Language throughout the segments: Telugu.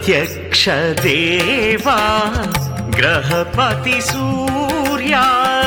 ప్రత్యక్ష దేవా గ్రహపతి సూర్యా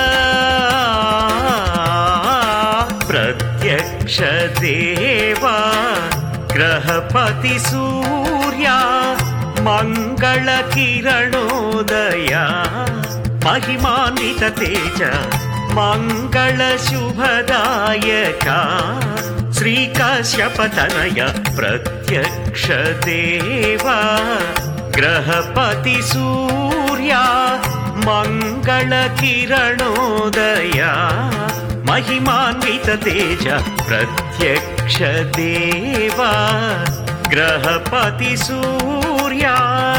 ప్రత్యక్ష దేవా గ్రహపతి సూర్యా మంగళ కిరణోదయా మహిమాన్విత తేజ మంగళ శుభదాయక శ్రీకాశ్యపతనయ ప్రత్యక్ష దేవా గ్రహపతి సూర్యా మంగళ కిరణోదయా మహిమాన్విత తేజ ప్రత్యక్ష దేవా గ్రహపతి సూర్యా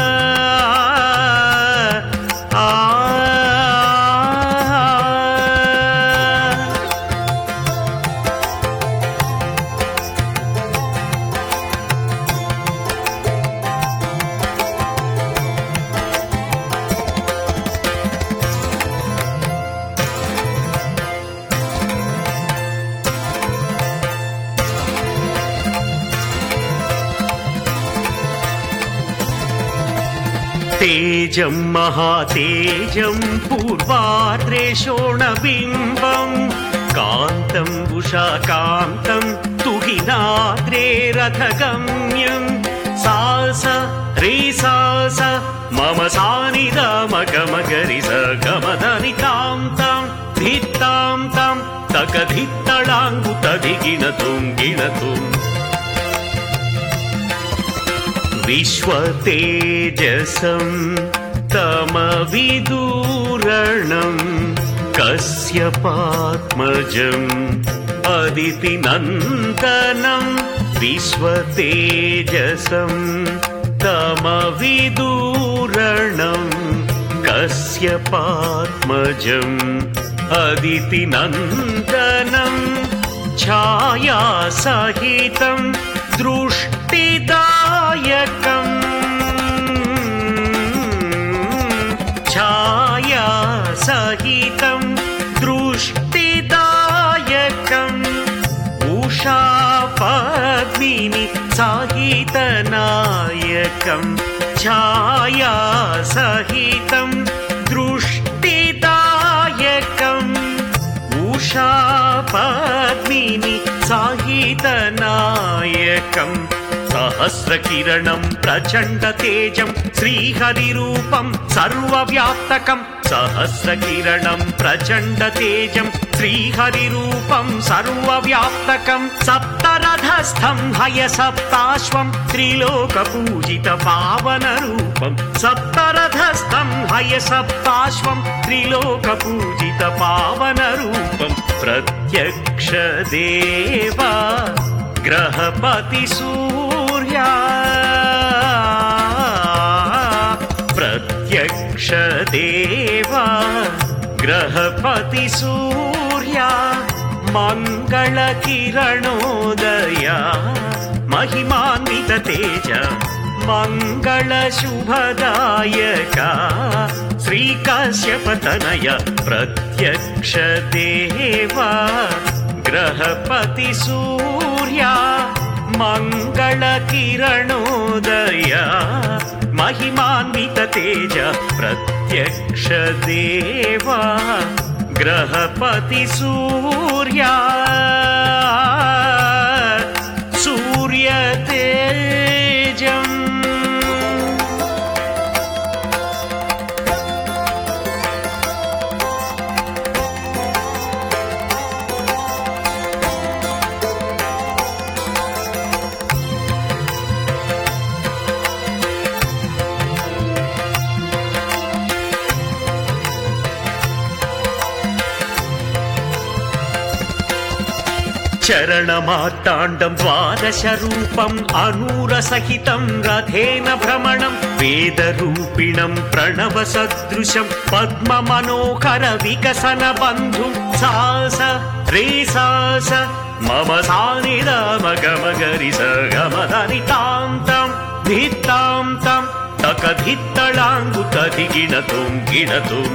ఆ తేజం మహాతేజం పూర్వాద్రేషోణబింబం కాంతం ఉషాకాంతం తుహినాద్రే రథగమ్యం సాస రే సాస మమ సానిద మగమగరి స గమదని తాం తాం ధిత్తాం తాం తకధిత్తళాంగు తదిగిణతుం గిణతుం विश्वतेजसं तमविदूरणं कस्यपात्मजम् अदितिनन्दनं विश्वतेजसं तमविदूरणं कस्यपात्मजम् अदितिनन्दनं छायासहितं दृष्टिदायकम् छायासहितं दृष्टिदायकम् उषा पद्मिनि साहितनायकम् छायासहितं दृष्टिदायकम् उषा पद्मिनि साहितनायकम् सहस्रकिरणं प्रचण्डतेजं श्रीहरिरूपं सर्वव्याप्तकं सहस्रकिरणं प्रचण्डतेजं श्रीहरिरूपं सर्वव्याप्तकं सप्तरथस्थं हयसप्ताश्वं त्रिलोकपूजितपावनरूपं सप्तरथस्थं हयसप्ताश्वं त्रिलोकपूजितपावनरूपं प्रत्यक्षदेवा ग्रहपति सूर्या प्रत्यक्ष देवा ग्रहपति सूर्या मङ्गल किरणोदया महिमान्वित तेज मङ्गल शुभदायका श्रीकाश्यपतनय प्रत्यक्ष देवा ग्रहपति सूर्या मङ्गल किरणोदया महिमान्वित तेज प्रत्यक्ष देवा ग्रहपति सूर्या सूर्य तेजम् చరణమార్తాండం ద్వాదశరూపం అనూరసహితం రథేన భ్రమణం వేదరూపిణం ప్రణవ సదృశం పద్మ మనోహర వికసన బంధు సాస రే సాస మమ సానిద మగమగరి సగమదని తాం తాం ధిత్తాం తాం తకధిత్తళాంగు తదిగిణతుం గిణతుం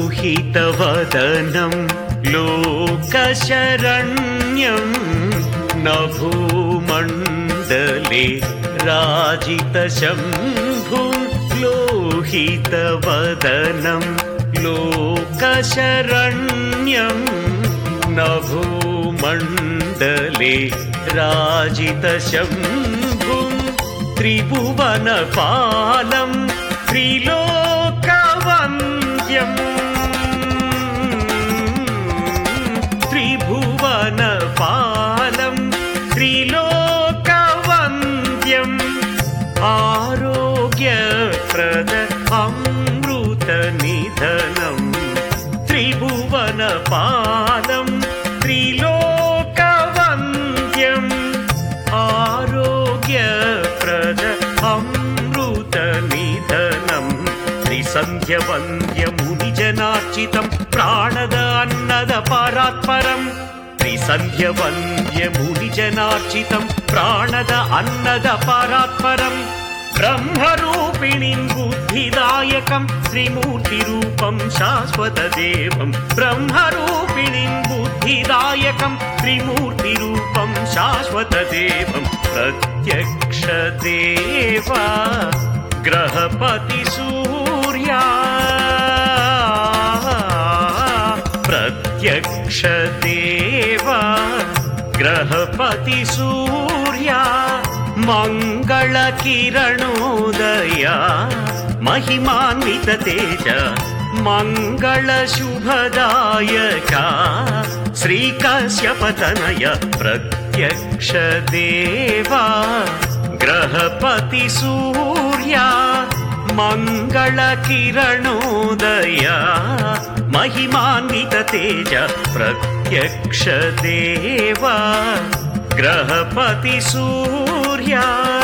लोहितवदनं लोकशरण्यं न भूमण्डले राजितशम्भुं लोहितवदनं लोकशरण्यं न भूमण्डले राजितशम्भुं त्रिभुवनपालं त्रिलोकवन्द्यम् त्रिभुवनपालं त्रिलोकवन्द्यम् आरोग्यप्रद अमृतनिधनम् त्रिभुवनपालं त्रिलोकवन्द्यम् आरोग्यप्रद अमृतनिधनम् त्रिसन्ध्यवन्द्यमुनिजनार्चितं प्राणद अन्नद परात्परम् त्रिसन्ध्यवन्द्यमुनिजनार्चितं प्राणद अन्नद परात्परम् ब्रह्मरूपिणीं बुद्धिदायकं त्रिमूर्तिरूपं शाश्वतदेवं ब्रह्मरूपिणीं बुद्धिदायकं त्रिमूर्तिरूपं शाश्वतदेवं प्रत्यक्षदेवा ग्रहपति सूर्या प्रत्यक्षदेवा ग्रहपति सूर्या मङ्गलकिरणोदया महिमान्वित तेज मङ्गलशुभदायका श्रीकश्यपतनय प्रत्यक्षदेवा ग्रहपति सूर्या मङ्गलकिरणोदया महिमान्वित तेज प्रत्यक्षदेवा ग्रहपति सूर्या